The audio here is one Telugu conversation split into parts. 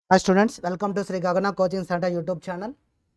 hi students welcome to Shri Gagana coaching centre YouTube channel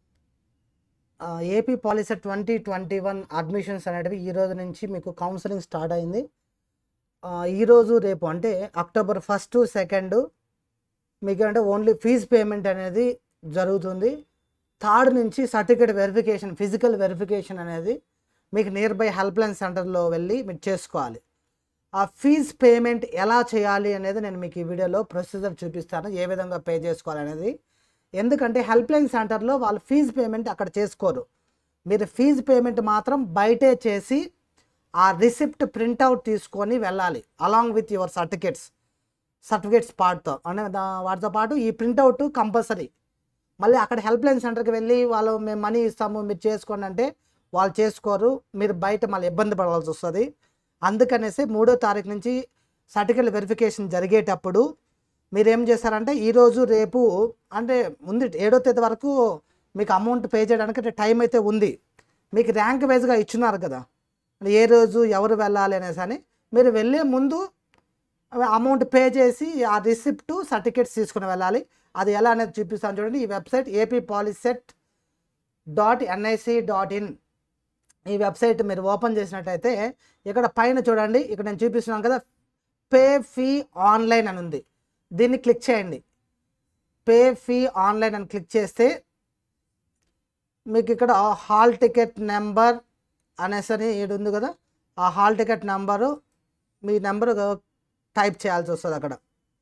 AP policy twenty twenty one admissions అనేటివి ఈ రోజు నుంచి మీకు కౌన్సిలింగ్ స్టార్ట్ అయింది ఆ, ఈ రోజు రేపు అంటే అక్టోబర్ ఫస్ట్ సెకండ్ మీకు అంటే ఓన్లీ ఫీజ్ పేమెంట్ అనేది జరుగుతుంది థర్డ్ నుంచి సర్టిఫికేట్ వెరిఫికేషన్ ఫిజికల్ వెరిఫికేషన్ అనేది మీకు నియర్ బై హెల్ప్ లైన్ సెంటర్లో వెళ్ళి మీరు చేసుకోవాలి ఆ ఫీజ్ పేమెంట్ ఎలా చేయాలి అనేది నేను మీకు ఈ వీడియోలో ప్రొసీజర్ చూపిస్తాను ఏ విధంగా పే చేసుకోవాలనేది ఎందుకంటే హెల్ప్ లైన్ సెంటర్లో వాళ్ళు ఫీజ్ పేమెంట్ అక్కడ చేసుకోరు మీరు ఫీజ్ పేమెంట్ మాత్రం బయటే చేసి ఆ రిసిప్ట్ ప్రింట్అవుట్ తీసుకొని వెళ్ళాలి along with your certificates certificates పార్ట్తో అంటే దా- వాటితో పాటు ఈ ప్రింట్అవుట్ కంపల్సరీ మళ్ళీ అక్కడ హెల్ప్ లైన్ సెంటర్కి వెళ్ళి వాళ్ళు మేము మనీ ఇస్తాము మీరు చేసుకోండి అంటే వాళ్ళు చేసుకోరు మీరు బయట మళ్ళీ ఇబ్బంది పడాల్సి వస్తుంది అందుకనేసి మూడో తారీఖు నుంచి సర్టిఫికేట్ వెరిఫికేషన్ జరిగేటప్పుడు మీరు ఏం చేస్తారంటే ఈరోజు రేపు అంటే ఉంది ఏడో తేదీ వరకు మీకు అమౌంట్ పే చేయడానికి టైం అయితే ఉంది మీకు ర్యాంక్ వైజ్గా ఇచ్చున్నారు కదా ఏ రోజు ఎవరు వెళ్ళాలి అనేసి అని మీరు వెళ్ళే ముందు అమౌంట్ పే చేసి ఆ రిసిప్ట్ సర్టిఫికేట్స్ తీసుకుని వెళ్ళాలి అది ఎలా అనేది చూపిస్తాను చూడండి ఈ website AP POLYCET dot NIC dot in ఈ వెబ్సైట్ మీరు ఓపెన్ చేసినట్టయితే ఇక్కడ పైన చూడండి ఇక్కడ నేను చూపిస్తున్నాను కదా పే ఫీ ఆన్లైన్ అని ఉంది దీన్ని క్లిక్ చేయండి పే ఫీ ఆన్లైన్ అని క్లిక్ చేస్తే మీకు ఇక్కడ హాల్ టికెట్ నెంబర్ అనేసి అని ఈడు ఉంది కదా ఆ హాల్ టికెట్ నెంబరు మీ నెంబరు టైప్ చేయాల్సి వస్తుంది అక్కడ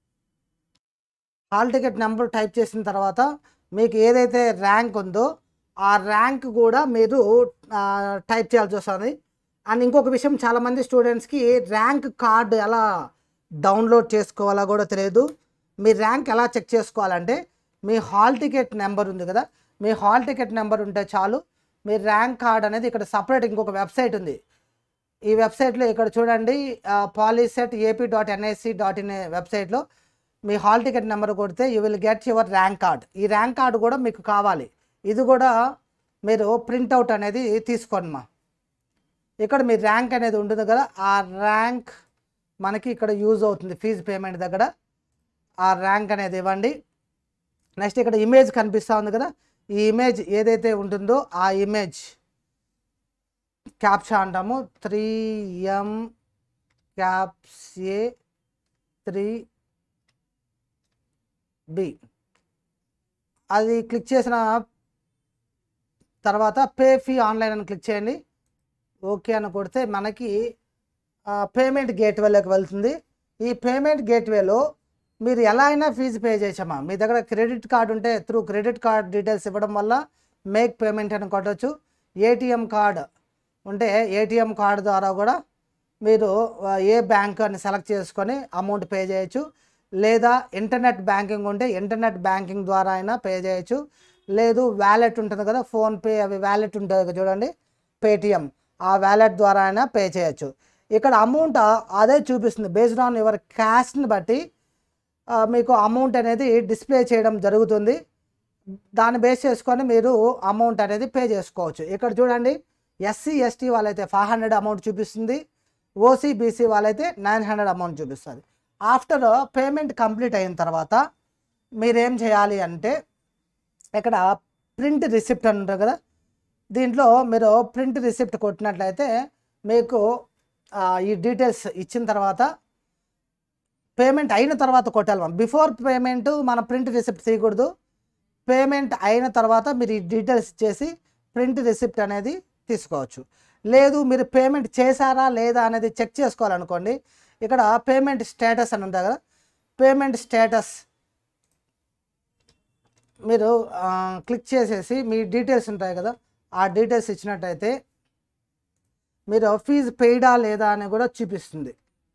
హాల్ టికెట్ నెంబర్ టైప్ చేసిన తర్వాత మీకు ఏదైతే ర్యాంక్ ఉందో ఆ ర్యాంక్ కూడా మీరు ఆ, టైప్ చేయాల్సి వస్తుంది అండ్ ఇంకొక విషయం చాలామంది స్టూడెంట్స్కి ర్యాంక్ కార్డు ఎలా డౌన్లోడ్ చేసుకోవాలో కూడా తెలియదు మీ ర్యాంక్ ఎలా చెక్ చేసుకోవాలంటే మీ హాల్ టికెట్ నెంబర్ ఉంది కదా మీ హాల్ టికెట్ నెంబర్ ఉంటే చాలు మీ ర్యాంక్ కార్డ్ అనేది ఇక్కడ సపరేట్ ఇంకొక వెబ్సైట్ ఉంది ఈ వెబ్సైట్లో ఇక్కడ చూడండి POLYCET AP dot NIC dot in వెబ్సైట్లో మీ హాల్ టికెట్ నెంబర్ కొడితే you will get your rank card ఈ ర్యాంక్ కార్డు కూడా మీకు కావాలి ఇది కూడా మీరు ప్రింట్అవుట్ అనేది తీసుకోండి మా ఇక్కడ మీ ర్యాంక్ అనేది ఉంటుంది కదా ఆ ర్యాంక్ మనకి ఇక్కడ యూజ్ అవుతుంది ఫీజు పేమెంట్ దగ్గర ఆ ర్యాంక్ అనేది ఇవ్వండి నెక్స్ట్ ఇక్కడ ఇమేజ్ కనిపిస్తూ ఉంది కదా ఈ ఇమేజ్ ఏదైతే ఉంటుందో ఆ ఇమేజ్ క్యాప్చా అంటాము three M caps A three B అది క్లిక్ చేసిన తర్వాత పే ఫీ ఆన్లైన్ అని క్లిక్ చేయండి ఓకే అని కొడితే మనకి పేమెంట్ గేట్వేలోకి వెళ్తుంది ఈ పేమెంట్ గేట్వేలో మీరు ఎలా అయినా ఫీజు పే చేసామా మీ దగ్గర క్రెడిట్ కార్డు ఉంటే త్రూ క్రెడిట్ కార్డ్ డీటెయిల్స్ ఇవ్వడం వల్ల మేక్ పేమెంట్ అని కొట్టచ్చు ఏటీఎం కార్డ్ ఉంటే ఏటీఎం కార్డు ద్వారా కూడా మీరు ఆ, ఏ బ్యాంక్ అని సెలెక్ట్ చేసుకొని అమౌంట్ పే చేయొచ్చు లేదా ఇంటర్నెట్ బ్యాంకింగ్ ఉంటే ఇంటర్నెట్ బ్యాంకింగ్ ద్వారా అయినా పే చేయొచ్చు లేదు వ్యాలెట్ ఉంటుంది కదా ఫోన్పే అవి వ్యాలెట్ ఉంటుంది కదా చూడండి పేటిఎం ఆ వ్యాలెట్ ద్వారా అయినా పే చేయొచ్చు ఇక్కడ అమౌంట్ అదే చూపిస్తుంది బేస్డ్ ఆన్ యువర్ క్యాష్ని బట్టి ఆ, మీకు అమౌంట్ అనేది డిస్ప్లే చేయడం జరుగుతుంది దాన్ని బేస్ చేసుకొని మీరు అమౌంట్ అనేది పే చేసుకోవచ్చు ఇక్కడ చూడండి ఎస్సీ ఎస్టీ వాళ్ళైతే ఫైవ్ హండ్రెడ్ అమౌంట్ చూపిస్తుంది ఓసీ బీసీ వాళ్ళైతే నైన్ హండ్రెడ్ అమౌంట్ చూపిస్తుంది ఆఫ్టర్ పేమెంట్ కంప్లీట్ అయిన తర్వాత మీరేం చేయాలి అంటే ఇక్కడ ప్రింట్ రిసిప్ట్ అని ఉంటుంది కదా దీంట్లో మీరు ప్రింట్ రిసిప్ట్ కొట్టినట్లయితే మీకు ఆ, ఈ డీటెయిల్స్ ఇచ్చిన తర్వాత పేమెంట్ అయిన తర్వాత కొట్టాలి మనం బిఫోర్ పేమెంట్ మన ప్రింట్ రిసిప్ట్ తీయకూడదు పేమెంట్ అయిన తర్వాత మీరు ఈ డీటెయిల్స్ ఇచ్చేసి ప్రింట్ రిసిప్ట్ అనేది తీసుకోవచ్చు లేదు మీరు పేమెంట్ చేశారా లేదా అనేది చెక్ చేసుకోవాలనుకోండి ఇక్కడ పేమెంట్ స్టేటస్ అని ఉంటుంది కదా పేమెంట్ స్టేటస్ మీరు ఆ, క్లిక్ చేసేసి మీ డీటెయిల్స్ ఉంటాయి కదా ఆ డీటెయిల్స్ ఇచ్చినట్టయితే మీరు ఫీజు పెయిడా లేదా అని కూడా చూపిస్తుంది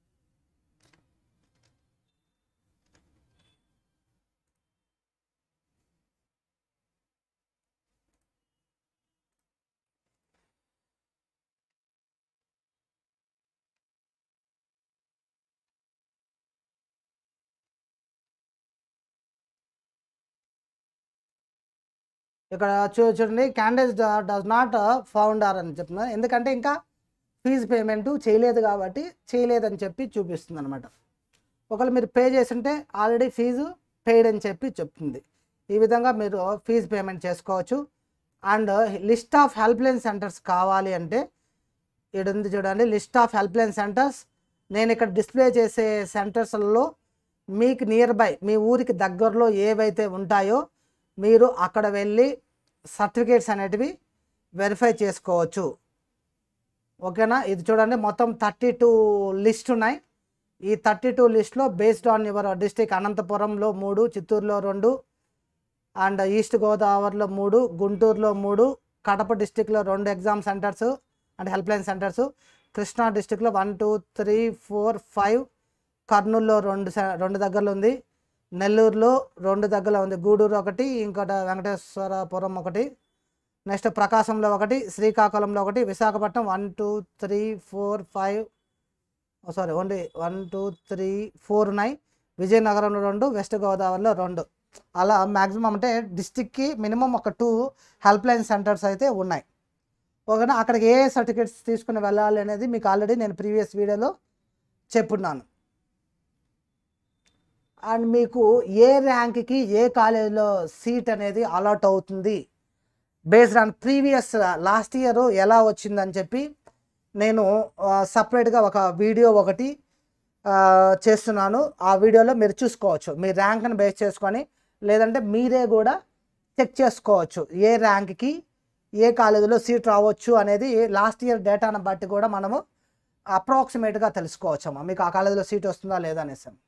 ఇక్కడ చూ చూడండి candidate does not found are అని చెప్తున్నారు ఎందుకంటే ఇంకా ఫీజు పేమెంట్ చేయలేదు కాబట్టి చేయలేదని చెప్పి చూపిస్తుంది అనమాట ఒకవేళ మీరు పే చేస్తుంటే ఆల్రెడీ ఫీజు పెయిడ్ అని చెప్పి చెప్తుంది ఈ విధంగా మీరు ఫీజు పేమెంట్ చేసుకోవచ్చు and list of helpline centres కావాలి అంటే ఇక్కడ ఉంది చూడండి list of helpline centres నేను ఇక్కడ డిస్ప్లే చేసే సెంటర్స్లలో మీకు నియర్ బై మీ ఊరికి దగ్గరలో ఏవైతే ఉంటాయో మీరు అక్కడ వెళ్ళి సర్టిఫికేట్స్ అనేటివి వెరిఫై చేసుకోవచ్చు ఓకేనా ఇది చూడండి మొత్తం థర్టీ టూ లిస్ట్ ఉన్నాయి ఈ థర్టీ టూ లిస్ట్లో బేస్డ్ ఆన్ యువర్ డిస్టిక్ అనంతపురంలో మూడు చిత్తూరులో రెండు అండ్ ఈస్ట్ గోదావరిలో మూడు గుంటూరులో మూడు కడప డిస్టిక్లో రెండు exam centres and helpline centres Krishna డిస్టిక్లో one two three four five కర్నూలులో రెండు సె- రెండు దగ్గరలో ఉంది నెల్లూరులో రెండు దగ్గరలో ఉంది గూడూరు ఒకటి ఇంకోటి వెంకటేశ్వరపురం ఒకటి నెక్స్ట్ ప్రకాశంలో ఒకటి శ్రీకాకుళంలో ఒకటి Visakhapatnam one two three four five sorry only one two three four ఉన్నాయి విజయనగరంలో రెండు వెస్ట్ గోదావరిలో రెండు అలా మ్యాక్సిమం అంటే డిస్టిక్కి మినిమం ఒక టూ హెల్ప్ లైన్ సెంటర్స్ అయితే ఉన్నాయి ఓకేనా అక్కడికి ఏ సర్టిఫికేట్స్ తీసుకుని వెళ్ళాలి అనేది మీకు ఆల్రెడీ నేను ప్రీవియస్ వీడియోలో చెప్పున్నాను అండ్ మీకు ఏ ర్యాంక్కి ఏ కాలేజీలో సీట్ అనేది అలాట్ అవుతుంది based on previous last year ఎలా వచ్చిందని చెప్పి నేను సపరేట్గా ఒక వీడియో ఒకటి ఆ, చేస్తున్నాను ఆ వీడియోలో మీరు చూసుకోవచ్చు మీ ర్యాంక్ని బేస్ చేసుకొని లేదంటే మీరే కూడా చెక్ చేసుకోవచ్చు ఏ ర్యాంక్కి ఏ కాలేజీలో సీట్ రావచ్చు అనేది లాస్ట్ ఇయర్ డేటాను బట్టి కూడా మనము అప్రాక్సిమేట్గా తెలుసుకోవచ్చమ్మా మీకు ఆ కాలేజీలో సీట్ వస్తుందా లేదా అనేసి